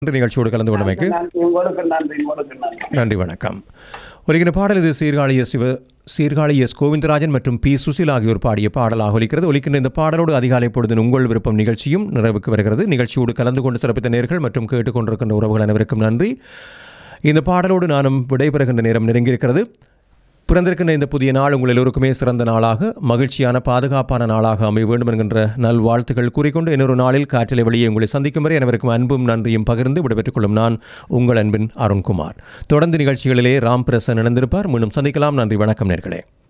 இன்று நிகழ்ச்சியோடு கலந்து கொண்டமைக்கு நன்றி உங்களுக்கு நன்றி உங்களுக்கு நன்றி நன்றி வணக்கம் ஒலிக்கிற பாடல் இது சீர்காழி எஸ் சிவ சீர்காழி எஸ் கோவிந்தராஜன் மற்றும் பி சுசில் ஆகியோர் பாடிய பாடலாக ஒலிக்கிறது ஒலிக்கின்ற இந்த பாடலோடு அதிகாலை பொழுது உங்கள் விருப்பம் நிகழ்ச்சியும் நிறைவுக்கு வருகிறது நிகழ்ச்சியோடு கலந்து கொண்டு சிறப்பித்த நேர்கள் மற்றும் கேட்டுக்கொண்டிருக்கின்ற உறவுகள் அனைவருக்கும் நன்றி இந்த பாடலோடு நானும் விடைபெறுகின்ற நேரம் நெருங்கியிருக்கிறது பிறந்திருக்கின்ற இந்த புதிய நாள் உங்கள் எல்லோருக்குமே சிறந்த நாளாக மகிழ்ச்சியான பாதுகாப்பான நாளாக அமைய வேண்டும் என்கின்ற நல்வாழ்த்துக்கள் கூறிக்கொண்டு இன்னொரு நாளில் காற்றிலை வெளியே உங்களை சந்திக்கும் வரை அனைவருக்கும் அன்பும் நன்றியும் பகிர்ந்து விடைபெற்றுக் கொள்ளும் நான் உங்கள் அன்பின் அருண்குமார் தொடர்ந்து நிகழ்ச்சிகளிலே ராம் பிரசன் இணைந்திருப்பார் மீண்டும் சந்திக்கலாம் நன்றி வணக்கம் நேர்களே